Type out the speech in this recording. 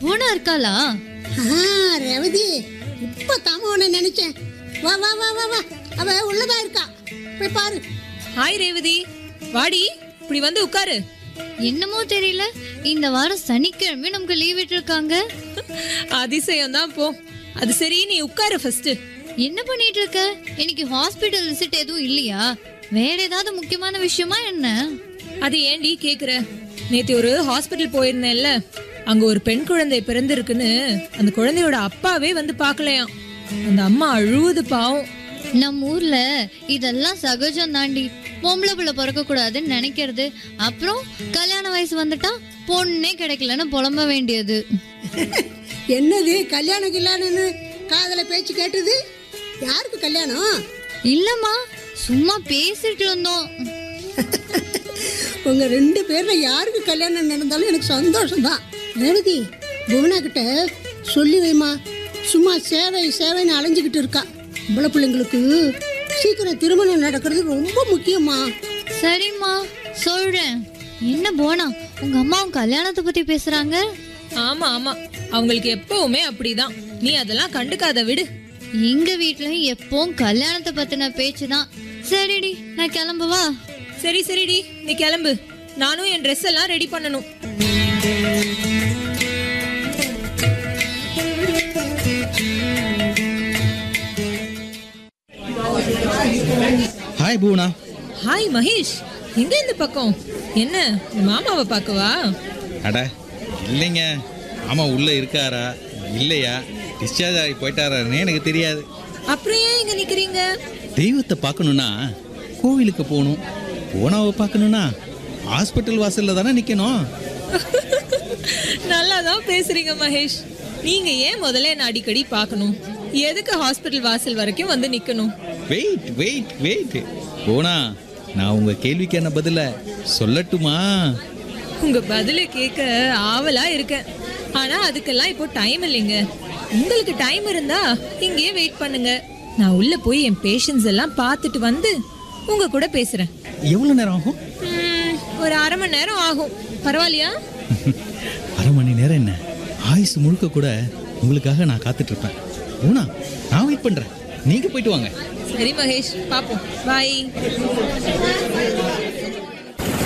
பூனா இருக்காளா ஆ, ரேவதி இப்ப தாம உன்னை நினைச்சேன் வா வா வா வா வா அவ உள்ளதா இருக்கா போய் பாரு ஹாய் ரேவதி வாடி இப்படி வந்து உட்காரு என்னமோ தெரியல இந்த வாரம் சனிக்கிழமை நமக்கு லீவ் விட்டுருக்காங்க அதிசயம் தான் போ அது சரி நீ உட்காரு ஃபர்ஸ்ட் என்ன பண்ணிட்டு இருக்க இன்னைக்கு ஹாஸ்பிட்டல் விசிட் எதுவும் இல்லையா வேற ஏதாவது முக்கியமான விஷயமா என்ன அது ஏன்டி கேக்குற நேத்து ஒரு ஹாஸ்பிட்டல் போயிருந்தேன்ல அங்க ஒரு பெண் குழந்தை பிறந்திருக்குன்னு அந்த குழந்தையோட அப்பாவே வந்து பார்க்கலையாம் அந்த அம்மா அழுவுது பாவம் நம்ம ஊர்ல இதெல்லாம் சகஜம் தாண்டி பொம்பளை பிள்ளை பிறக்க கூடாதுன்னு நினைக்கிறது அப்புறம் கல்யாண வயசு வந்துட்டா பொண்ணே கிடைக்கலன்னு புலம்ப வேண்டியது என்னது கல்யாணம் கல்யாணம்னு காதல பேச்சு கேட்டது யாருக்கு கல்யாணம் இல்லம்மா சும்மா பேசிட்டு இருந்தோம் உங்க ரெண்டு பேர்ல யாருக்கு கல்யாணம் நடந்தாலும் எனக்கு சந்தோஷம் தான் ரேவதி புவனா கிட்ட சொல்லி வைமா சும்மா சேவை சேவைன்னு அலைஞ்சுக்கிட்டு இருக்கா இவ்வளோ பிள்ளைங்களுக்கு சீக்கிரம் திருமணம் நடக்கிறது ரொம்ப முக்கியமா சரிம்மா சொல்றேன் என்ன போனா உங்க அம்மாவும் கல்யாணத்தை பத்தி பேசுறாங்க ஆமா ஆமா அவங்களுக்கு எப்பவுமே அப்படிதான் நீ அதெல்லாம் கண்டுக்காத விடு எங்க வீட்லயும் எப்பவும் கல்யாணத்தை பத்தின பேச்சு தான் சரிடி நான் கிளம்புவா சரி சரிடி நீ கிளம்பு நானும் என் ட்ரெஸ் எல்லாம் ரெடி பண்ணணும் ஹாய் பூனா ஹாய் மகேஷ் எங்க இந்த பக்கம் என்ன உன் மாமாவை பார்க்கவா அட இல்லைங்க ஆமாம் உள்ளே இருக்காரா இல்லையா டிஸ்சார்ஜ் ஆகி போயிட்டாரான்னு எனக்கு தெரியாது அப்புறம் ஏன் இங்க நிக்கிறீங்க தெய்வத்தை பார்க்கணுன்னா கோவிலுக்கு போகணும் போனாவை பார்க்கணுன்னா ஹாஸ்பிட்டல் வாசலில் தானே நிற்கணும் நல்லா தான் பேசுறீங்க மகேஷ் நீங்க ஏன் முதல்ல என்ன அடிக்கடி பார்க்கணும் எதுக்கு ஹாஸ்பிட்டல் வாசல் வரைக்கும் வந்து நிக்கணும் வெயிட் வெயிட் வெயிட் போனா நான் உங்கள் கேள்விக்கு என்ன பதில சொல்லட்டுமா உங்க பதில கேட்க ஆவலா இருக்கேன் ஆனா அதுக்கெல்லாம் இப்போ டைம் இல்லைங்க உங்களுக்கு டைம் இருந்தா இங்கேயே வெயிட் பண்ணுங்க நான் உள்ள போய் என் பேஷண்ட்ஸ் எல்லாம் பார்த்துட்டு வந்து உங்க கூட பேசுறேன் எவ்வளோ நேரம் ஆகும் ம், ஒரு அரை மணி நேரம் ஆகும் பரவாயில்லையா அரை மணி நேரம் என்ன ஆயுசு முழுக்க கூட உங்களுக்காக நான் காத்துட்டு இருப்பேன் பூனா நான் வெயிட் பண்ணுறேன் நீங்கள் போயிட்டு வாங்க சரி மகேஷ் பாப்போம் பாய்